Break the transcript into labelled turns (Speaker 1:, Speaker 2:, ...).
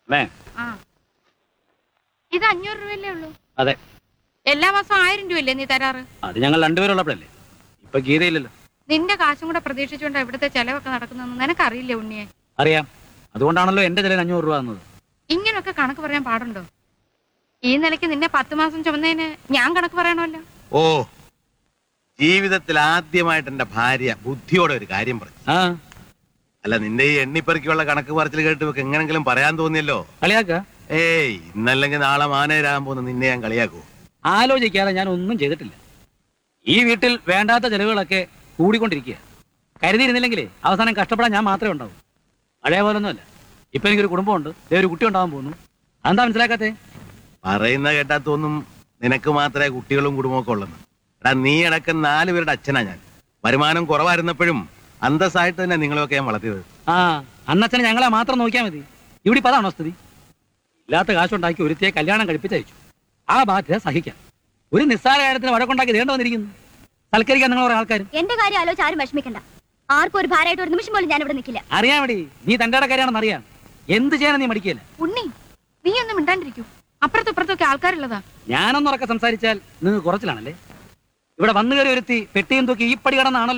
Speaker 1: അമ്മേ
Speaker 2: ആ ഇത് അഞ്ഞൂറ് രൂപയല്ലേ ഉള്ളൂ
Speaker 1: അതെ
Speaker 2: എല്ലാ മാസവും ആയിരം രൂപയല്ലേ നീ തരാറ്
Speaker 1: അത് ഞങ്ങൾ രണ്ടുപേരുള്ളപ്പോഴല്ലേ ഇപ്പൊ ഗീതയില്ലല്ലോ
Speaker 2: നിന്റെ കാശും കൂടെ പ്രതീക്ഷിച്ചുകൊണ്ട് ഇവിടുത്തെ ചെലവൊക്കെ നടക്കുന്നതെന്ന് നിനക്കറിയില്ലേ ഉണ്ണിയെ
Speaker 1: അറിയാം അതുകൊണ്ടാണല്ലോ എന്റെ ചിലയിൽ അഞ്ഞൂറ് രൂപ തന്നത്
Speaker 2: ഇങ്ങനൊക്കെ കണക്ക് പറയാൻ പാടുണ്ടോ ഈ നിലയ്ക്ക് നിന്നെ പത്ത് മാസം ചുമന്നതിന് ഞാൻ കണക്ക് പറയണമല്ലോ
Speaker 3: ഓ ജീവിതത്തിൽ ആദ്യമായിട്ട് എന്റെ ഭാര്യ ബുദ്ധിയോടെ ഒരു കാര്യം പറഞ്ഞു
Speaker 1: ആ
Speaker 3: അല്ല നിന്റെ ഈ എണ്ണിപ്പെറുക്കിയുള്ള കണക്ക് പറച്ചിൽ കേട്ട് ഇവക്ക് എങ്ങനെങ്കിലും പറയാൻ തോന്നിയല്ലോ
Speaker 1: കളിയാക്ക
Speaker 3: ഏയ് ഇന്നല്ലെങ്കിൽ നാളെ മാനേരാകാൻ പോകുന്ന നിന്നെ ഞാൻ കളിയാക്കൂ
Speaker 1: ആലോചിക്കാതെ ഞാൻ ഒന്നും ചെയ്തിട്ടില്ല ഈ വീട്ടിൽ വേണ്ടാത്ത ചെലവുകളൊക്കെ കൂടിക്കൊണ്ടിരിക്കുക കരുതിയിരുന്നില്ലെങ്കിലേ അവസാനം കഷ്ടപ്പെടാൻ ഞാൻ മാത്രമേ ഉണ്ടാവൂ പഴയ പോലൊന്നുമല്ല ഇപ്പൊ എനിക്കൊരു കുടുംബമുണ്ട് ദേ ഒരു കുട്ടി ഉണ്ടാവാൻ പോകുന്നു അതെന്താ മനസ്സിലാക്കാത്തേ
Speaker 3: പറയുന്ന കേട്ടാ തോന്നും നിനക്ക് മാത്രമേ കുട്ടികളും കുടുംബമൊക്കെ ഉള്ളെന്ന് എടാ നീ അടക്കം നാല് പേരുടെ അച്ഛനാ ഞാൻ വരുമാനം കുറവായിരുന്നപ്പോഴും അന്തസ്സായിട്ട് തന്നെ നിങ്ങളെയൊക്കെ ഞാൻ വളർത്തിയത്
Speaker 1: ആ അന്നച്ഛനെ ഞങ്ങളെ മാത്രം നോക്കിയാൽ മതി ഇവിടെ ഇപ്പൊ അതാണോ സ്ഥിതി ഇല്ലാത്ത കാശുണ്ടാക്കി ഒരുത്തിയെ കല്യാണം കഴിപ്പിച്ചയച്ചു ആ ബാധ്യത സഹിക്കാം ഒരു നിസ്സാര കാര്യത്തിന് വഴക്കുണ്ടാക്കി ദേണ്ട വന്നിരിക്കുന്നു സൽക്കരിക്കാൻ നിങ്ങൾ കുറെ ആൾക്കാരും
Speaker 4: എന്റെ കാര്യം ആലോചിച്ച് ആരും വിഷമിക്കണ്ട ആർക്കും ഒരു ഭാരമായിട്ട് ഒരു നിമിഷം പോലും ഞാൻ ഇവിടെ നിൽക്കില്ല
Speaker 1: അറിയാൻ വേണ്ടി നീ തന്റെ കാര്യമാണെന്ന് അറിയാം എന്ത് ചെയ്യാനും നീ മടിക്കില്ല
Speaker 2: ഉണ്ണി നീ ഒന്നും മിണ്ടാണ്ടിരിക്കൂ അപ്പുറത്തും ഇപ്പുറത്തൊക്കെ ആൾക്കാരുള്ളതാ
Speaker 1: ഞാനൊന്നുറക്കെ സംസാരിച്ചാൽ നിങ്ങൾ കുറച്ചിലാണല്ലേ ഇവിടെ വന്നു കയറി ഒരുത്തി പെട്ടിയും തൂക്കി ഈ പടി കടന്നാണല്ലോ